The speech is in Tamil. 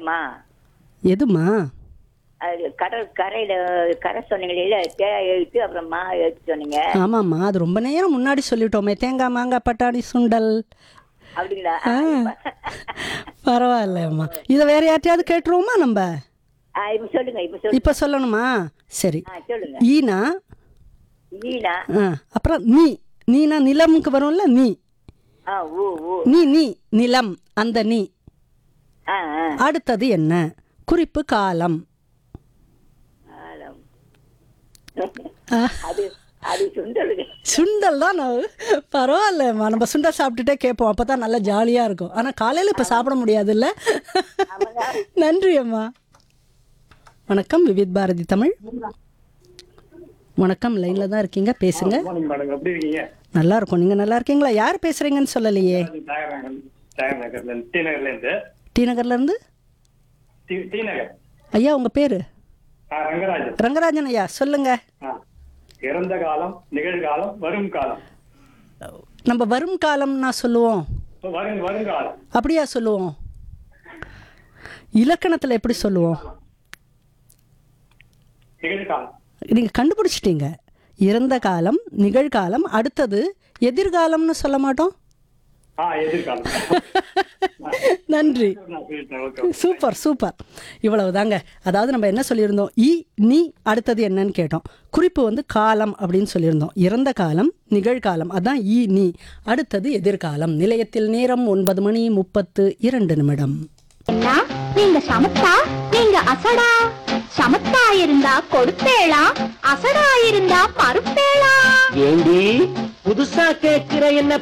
இல்லம்மா எதுமா அது கடல் கரையில கரை சொன்னீங்களே தே எழுத்து அப்புறம் மா எழுத்து சொன்னீங்க ஆமாம்மா அது ரொம்ப நேரம் முன்னாடி சொல்லிட்டோமே தேங்காய் மாங்காய் பட்டாணி சுண்டல் அப்படிங்களா ஆ பரவாயில்லம்மா இதை வேற யார்ட்டையாவது கேட்டுருவோமா நம்ம ஆ, இப்ப சொல்லுங்க இப்ப சொல்லுங்க இப்போ சொல்லணுமா சரி ஆ சொல்லுங்க ஈனா ஈனா ஆ அப்புறம் நீ நீனா நிலமுக்கு வரும்ல நீ ஆ ஊ ஊ நீ நீ நிலம் அந்த நீ ஆ ஆ அடுத்தது என்ன குறிப்பு காலம் ஆலம். ஆ, அது அது சுண்டலுங்க சுண்டல் தான் நான் பரவாயில்லம்மா நம்ம சுண்டல் சாப்பிட்டுட்டே கேட்போம் அப்போ தான் நல்லா ஜாலியாக இருக்கும் ஆனால் காலையில் இப்போ சாப்பிட முடியாதுல்ல ஆமாங்க நன்றி அம்மா வணக்கம் விவித் பாரதி தமிழ் வணக்கம் லைனில் தான் இருக்கீங்க பேசுங்க மார்னிங் மேடம் எப்படி இருக்கீங்க நல்லா இருக்கும் நீங்கள் நல்லா இருக்கீங்களா யார் பேசுகிறீங்கன்னு சொல்லலையே டயர் நகர் டயர் நகர்ல டி நகர்ல இருந்து டி நகர்லேருந்து டி டி நகர் ஐயா உங்கள் பேர் ஆ, ரங்கராஜன் ரங்கராஜன் ஐயா சொல்லுங்கள் ஆ. இறந்த காலம் நிகழ்காலம் வரும் காலம் நம்ம வரும் காலம்னா சொல்லுவோம் வரும் வருங்காலம் அப்படியா சொல்லுவோம் இலக்கணத்தில் எப்படி சொல்லுவோம் நிகழ்காலம் நீங்கள் கண்டுபிடிச்சிட்டீங்க இறந்த காலம் நிகழ்காலம் அடுத்தது எதிர்காலம்னு சொல்ல மாட்டோம் ஆ எதிர்காலம் நன்றி நான் சொல்லிட்டேன் ஓகே சூப்பர் சூப்பர் இவ்வளவு தாங்க அதாவது நம்ம என்ன சொல்லியிருந்தோம் இ நீ அடுத்தது என்னன்னு கேட்டோம் குறிப்பு வந்து காலம் அப்படின்னு சொல்லியிருந்தோம் இறந்த காலம் நிகழ்காலம் அதான் இ நீ அடுத்தது எதிர்காலம் நிலையத்தில் நேரம் ஒன்பது மணி முப்பத்து இரண்டு நிமிடம் என்ன நீங்க சமத்தா நீங்க அசடா சமத்தா இருந்தா கொடுப்பேளா அசடா இருந்தா மறுப்பேளா ஏண்டி புதுசா கேக்குற என்ன